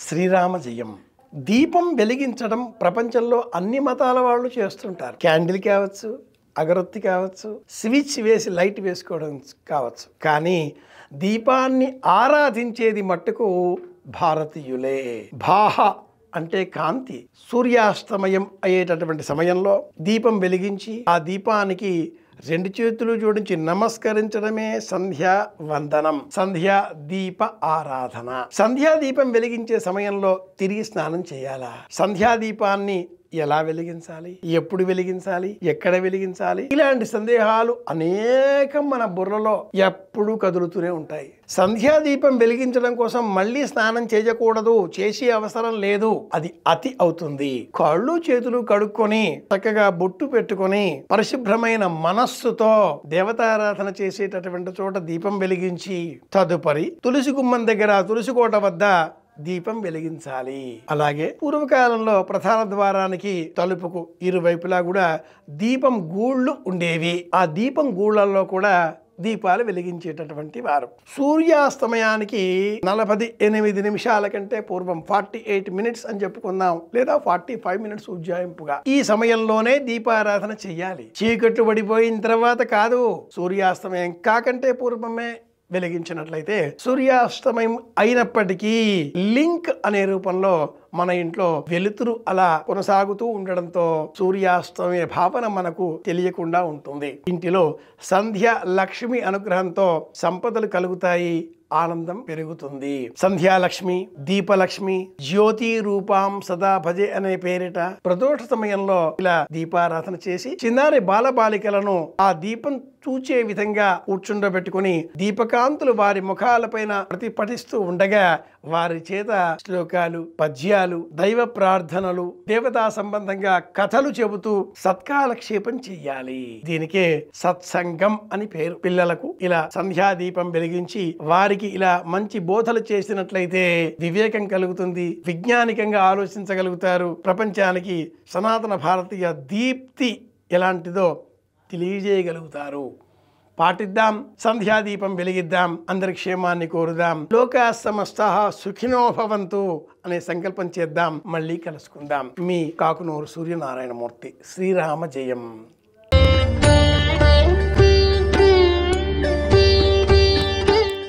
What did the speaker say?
శ్రీరామ జయం దీపం వెలిగించడం ప్రపంచంలో అన్ని మతాల వాళ్ళు చేస్తుంటారు క్యాండిల్ కావచ్చు అగరొత్తి కావచ్చు స్విచ్ వేసి లైట్ వేసుకోవడం కావచ్చు కానీ దీపాన్ని ఆరాధించేది మట్టుకు భారతీయులే భాహ అంటే కాంతి సూర్యాస్తమయం అయ్యేటటువంటి సమయంలో దీపం వెలిగించి ఆ దీపానికి రెండు చేతులు జోడించి నమస్కరించడమే సంధ్యా వందనం సంధ్యా దీప ఆరాధన సంధ్యా దీపం వెలిగించే సమయంలో తిరిగి స్నానం చేయాలా సంధ్యా దీపాన్ని ఎలా వెలిగించాలి ఎప్పుడు వెలిగించాలి ఎక్కడ వెలిగించాలి ఇలాంటి సందేహాలు అనేకం మన బుర్రలో ఎప్పుడూ కదులుతూనే ఉంటాయి సంధ్యా దీపం వెలిగించడం కోసం మళ్ళీ స్నానం చేయకూడదు చేసే అవసరం లేదు అది అతి అవుతుంది కాళ్ళు చేతులు కడుక్కొని చక్కగా బొట్టు పెట్టుకొని పరిశుభ్రమైన మనస్సుతో దేవతారాధన చేసేటటువంటి చోట దీపం వెలిగించి తదుపరి తులసి గుమ్మం దగ్గర తులసి కోట వద్ద దీపం వెలిగించాలి అలాగే పూర్వకాలంలో ప్రధాన ద్వారానికి తలుపుకు ఇరువైపులా కూడా దీపం గూళ్ళు ఉండేవి ఆ దీపం గూళ్ళల్లో కూడా దీపాలు వెలిగించేటటువంటి వారు సూర్యాస్తమయానికి నలభై ఎనిమిది నిమిషాల కంటే పూర్వం ఫార్టీ ఎయిట్ మినిట్స్ అని చెప్పుకుందాం లేదా ఫార్టీ ఫైవ్ మినిట్స్ ఉజ్జాయింపుగా ఈ సమయంలోనే దీపారాధన చెయ్యాలి చీకట్లు పడిపోయిన తర్వాత కాదు సూర్యాస్తమయం కాకంటే పూర్వమే వెలిగించినట్లయితే సూర్యాస్తమయం అయినప్పటికీ లింక్ అనే రూపంలో మన ఇంట్లో వెలుతురు అలా కొనసాగుతూ ఉండడంతో సూర్యాస్తమయ భావన మనకు తెలియకుండా ఉంటుంది ఇంటిలో సంధ్య లక్ష్మి అనుగ్రహంతో సంపదలు కలుగుతాయి ఆనందం పెరుగుతుంది సంధ్యాలక్ష్మి దీపలక్ష్మి జ్యోతి రూపాం సదా భజే అనే పేరిట ప్రదోష సమయంలో ఇలా దీపారాధన చేసి చిన్నారి బాలబాలికలను ఆ దీపం చూచే విధంగా కూర్చుండబెట్టుకుని దీపకాంతులు వారి ముఖాలపైన ప్రతిపఠిస్తూ ఉండగా వారి చేత శ్లోకాలు పద్యాలు దైవ ప్రార్థనలు దేవతా సంబంధంగా కథలు చెబుతూ సత్కాలక్షేపం చెయ్యాలి దీనికే సత్సంగం అని పేరు పిల్లలకు ఇలా సంధ్యా దీపం వెలిగించి వారికి ఇలా మంచి బోధలు చేసినట్లయితే వివేకం కలుగుతుంది విజ్ఞానికంగా ఆలోచించగలుగుతారు ప్రపంచానికి సనాతన భారతీయ దీప్తి ఎలాంటిదో తెలియజేయగలుగుతారు పాటిద్దాం సంధ్యాదీపం వెలిగిద్దాం అందరి క్షేమాన్ని కోరుదాం లోకా సమస్త సుఖినో భవంతు అనే సంకల్పం చేద్దాం మళ్ళీ కలుసుకుందాం మీ కాకునూరు సూర్యనారాయణమూర్తి శ్రీరామ జయం